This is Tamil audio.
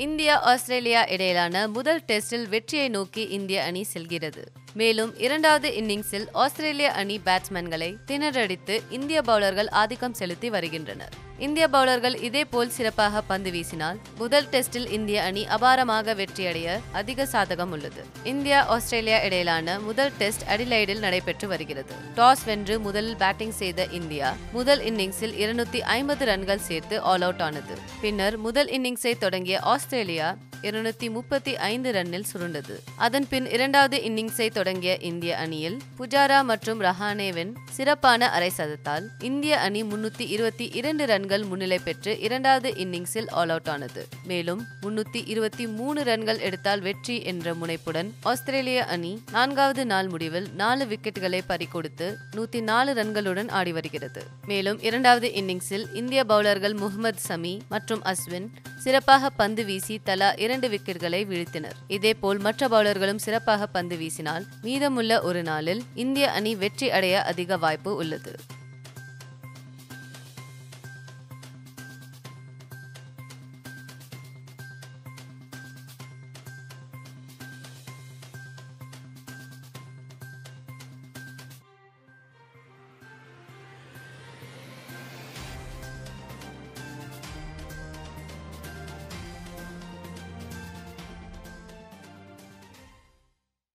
இந்தியா ஆஸ்திரேலியா இடையிலான முதல் டெஸ்டில் வெற்றியை நோக்கி இந்திய அணி செல்கிறது மேலும் இரண்டாவது இன்னிங்ஸில் ஆஸ்திரேலிய அணி பேட்ஸ்மேன்களை திணறடித்து இந்திய பவுலர்கள் ஆதிக்கம் செலுத்தி வருகின்றனர் இந்திய பவுலர்கள் இதேபோல் சிறப்பாக பந்து வீசினால் முதல் டெஸ்டில் இந்திய அணி அபாரமாக வெற்றியடைய அதிக சாதகம் உள்ளது இந்தியா ஆஸ்திரேலியா இடையிலான முதல் டெஸ்ட் அடிலைடில் நடைபெற்று வருகிறது டாஸ் வென்று முதலில் பேட்டிங் செய்த இந்தியா முதல் இன்னிங்ஸில் இருநூத்தி ஐம்பது ரன்கள் சேர்த்து ஆல் அவுட் ஆனது பின்னர் முதல் இன்னிங்ஸை தொடங்கிய ஆஸ்திரேலியா இருநூத்தி முப்பத்தி ஐந்து ரன்னில் சுருண்டது அதன் பின் இரண்டாவது இன்னிங்ஸை தொடங்கிய இந்திய அணியில் புஜாரா மற்றும் ரஹானேவின் சிறப்பான அரை சதத்தால் இந்திய அணி முன்னூத்தி இருபத்தி இரண்டு ரன்கள் முன்னிலை பெற்று இரண்டாவது இன்னிங்ஸில் ஆல் அவுட் ஆனது மேலும் முன்னூத்தி இருபத்தி மூணு ரன்கள் எடுத்தால் வெற்றி என்ற முனைப்புடன் ஆஸ்திரேலிய அணி நான்காவது நாள் முடிவில் நாலு விக்கெட்டுகளை பறிகொடுத்து நூத்தி நாலு ரன்களுடன் ஆடி வருகிறது மேலும் இரண்டாவது இன்னிங்ஸில் இந்திய பவுலர்கள் முகமது சமி மற்றும் அஸ்வின் சிறப்பாக பந்து வீசி தலா இரண்டு விக்கெட்டுகளை வீழ்த்தினர் இதேபோல் மற்ற பவுலர்களும் சிறப்பாக பந்து வீசினால் மீதமுள்ள ஒரு நாளில் இந்திய அணி வெற்றி அடைய அதிக வாய்ப்பு உள்ளது